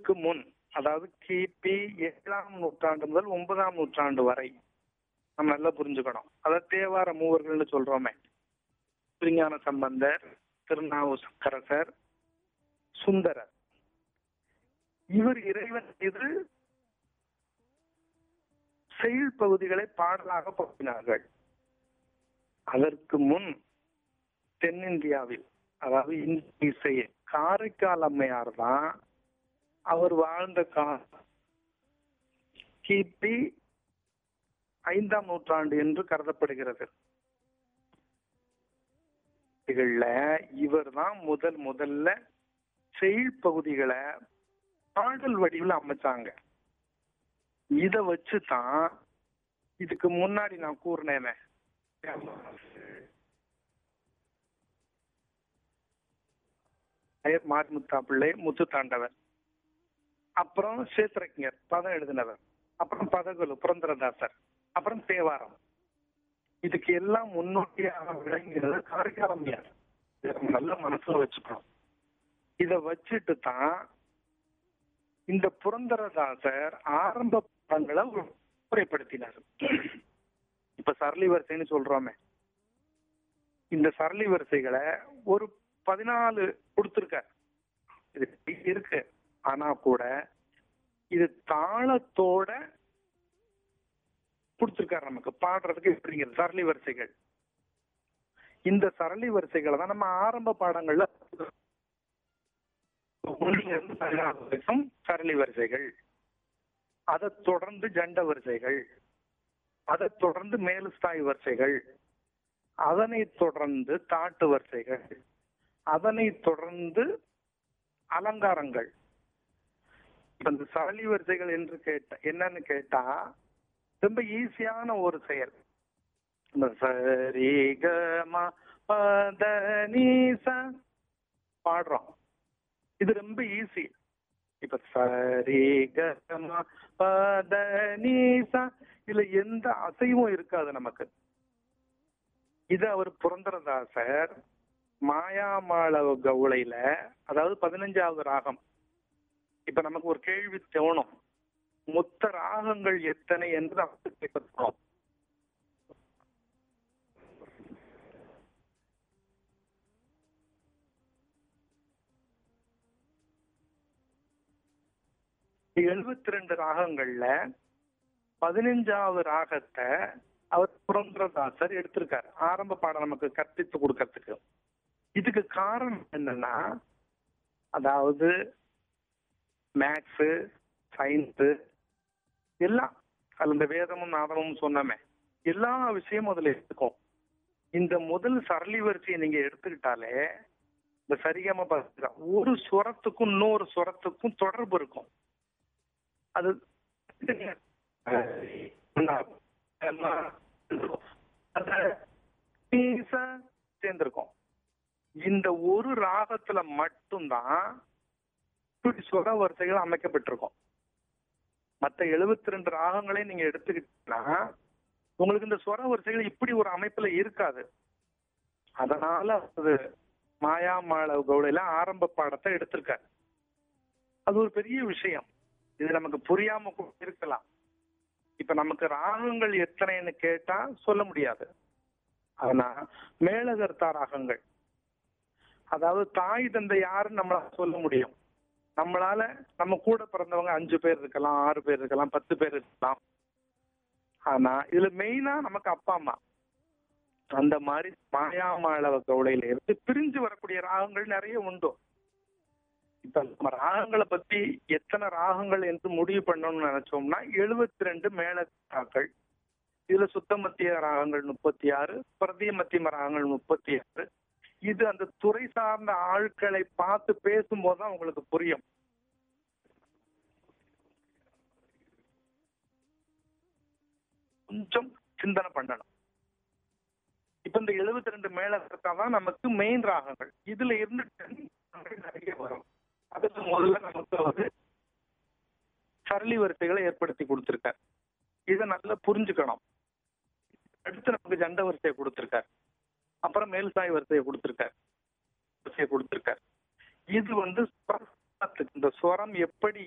இதற்கு முன் அதாவது கிபி ஏழாம் நூற்றாண்டு முதல் ஒன்பதாம் நூற்றாண்டு வரை நம்ம நல்லா புரிஞ்சுக்கணும் அதாவது தேவார மூவர்கள்னு சொல்றோமே திருஞான சம்பந்தர் திருநாவுக்கரசர் சுந்தரர் இவர் இறைவன் மீது செயல் பகுதிகளை பாடலாக பாடினார்கள் அதற்கு முன் தென்னிந்தியாவில் அதாவது இந்திய இசை காரைக்கால் அம்மையார் தான் அவர் வாழ்ந்த காலம் கிபி ஐந்தாம் நூற்றாண்டு என்று கருதப்படுகிறது இவர் தான் முதல் முதல்ல செயல் பகுதிகளை பாடல் வடிவில் அமைச்சாங்க இத வச்சு தான் இதுக்கு முன்னாடி நான் கூறினேனே மாரிமுத்தா பிள்ளை முத்து தாண்டவர் அப்புறம் சேத்திரஞர் பதம் எழுதினவர் அப்புறம் பதகுலு புரந்தரதாசர் அப்புறம் தேவாரம் இதுக்கு எல்லாம் முன்னோட்டியாக விளங்கிறது காரைக்காலமியார் இதை நம்ம நல்ல மனசுல வச்சுக்கணும் இத வச்சுட்டு தான் இந்த புரந்தரதாசர் ஆரம்ப படங்களை முறைப்படுத்தினார் இப்ப சரளி வரிசைன்னு சொல்றோமே இந்த சரளி வரிசைகளை ஒரு பதினாலு கொடுத்திருக்கார் இது இருக்கு ஆனா கூட இது தாளத்தோட கொடுத்திருக்காரு நமக்கு பாடுறதுக்கு எப்படிங்கிறது சரளி வரிசைகள் இந்த சரளி வரிசைகளை தான் நம்ம ஆரம்ப பாடங்கள்ல ஒன்றுல இருந்து பதினாறு வரைக்கும் சரளி வரிசைகள் அதை தொடர்ந்து ஜண்ட வரிசைகள் அதை தொடர்ந்து மேலுஸ்தாய் வரிசைகள் அதனை தொடர்ந்து தாட்டு வரிசைகள் அதனை தொடர்ந்து அலங்காரங்கள் இந்த சரளி வரிசைகள் என்று கேட்ட என்னன்னு கேட்டா ரொம்ப ஈஸியான ஒரு செயல் இந்த சரி கம பத நீச பாடுறோம் இது ரொம்ப ஈஸி இப்ப சரி கம பத நீசா இதுல எந்த அசைவும் இருக்காது நமக்கு இது அவர் புரந்தரதாசர் மாயாமாள கவுளையில அதாவது பதினஞ்சாவது ராகம் இப்ப நமக்கு ஒரு கேள்வி தோணும் மொத்த ராகங்கள் எத்தனை என்று நமக்கு கேட்கிறோம் எழுபத்தி ரெண்டு ராகங்கள்ல பதினஞ்சாவது ராகத்தை அவர் புரந்தரதாசர் எடுத்திருக்காரு ஆரம்ப பாடம் நமக்கு கற்பித்து கொடுக்கறதுக்கு இதுக்கு காரணம் என்னன்னா அதாவது மேக்ஸு சயின்ஸு எல்லாம் அது இந்த வேதமும் நாதமும் சொன்னமே எல்லா விஷயமும் அதுல இருக்கும் இந்த முதல் சரளி வரிசையை நீங்க எடுத்துக்கிட்டாலே இந்த சரிகம பதம் ஒரு சுரத்துக்கும் இன்னொரு சுரத்துக்கும் தொடர்பு இருக்கும் அது சேர்ந்திருக்கும் இந்த ஒரு ராகத்துல மட்டும்தான் இப்படி சுர வரிசைகள் அமைக்கப்பட்டிருக்கும் மத்த எழுபத்தி ரெண்டு ராகங்களையும் நீங்க எடுத்துக்கிட்டீங்கன்னா உங்களுக்கு இந்த சுர வரிசைகள் இப்படி ஒரு அமைப்புல இருக்காது அதனால அது மாயாமாள கவுடையில ஆரம்ப பாடத்தை எடுத்திருக்காரு அது ஒரு பெரிய விஷயம் இது நமக்கு புரியாம கூட இருக்கலாம் இப்ப நமக்கு ராகங்கள் எத்தனைன்னு கேட்டா சொல்ல முடியாது ஆனா மேலகர்த்தா ராகங்கள் அதாவது தாய் தந்தை யாருன்னு நம்மளால சொல்ல முடியும் நம்மளால நம்ம கூட பிறந்தவங்க அஞ்சு பேர் இருக்கலாம் ஆறு பேர் இருக்கலாம் பத்து பேர் இருக்கலாம் ஆனா இதுல மெயினா நமக்கு அப்பா அம்மா அந்த மாதிரி மாயாமாளவ கவுளையில இருந்து பிரிஞ்சு வரக்கூடிய ராகங்கள் நிறைய உண்டு இப்ப நம்ம ராகங்களை பத்தி எத்தனை ராகங்கள் என்று முடிவு பண்ணணும்னு நினைச்சோம்னா எழுபத்தி ரெண்டு மேளங்கள் இதுல சுத்த மத்திய ராகங்கள் முப்பத்தி ஆறு பிரதிய மத்தியம ராகங்கள் முப்பத்தி ஆறு இது அந்த துறை சார்ந்த ஆட்களை பார்த்து பேசும்போது தான் உங்களுக்கு புரியும் கொஞ்சம் சிந்தனை பண்ணணும் இப்ப இந்த எழுபத்தி ரெண்டு மேளகர்த்தா தான் நமக்கு மெயின் ராகங்கள் இதுல இருந்து நிறைய வரும் அதுக்கு முதல்ல நமக்கு வந்து சரளி வரிசைகளை ஏற்படுத்தி கொடுத்திருக்கார் இதை நல்லா புரிஞ்சுக்கணும் அடுத்து நமக்கு ஜண்ட வரிசையை கொடுத்திருக்கார் அப்புறம் மேல்சாய் வரிசையை கொடுத்திருக்கார் வரிசையை கொடுத்திருக்கார் இது வந்து இந்த ஸ்வரம் எப்படி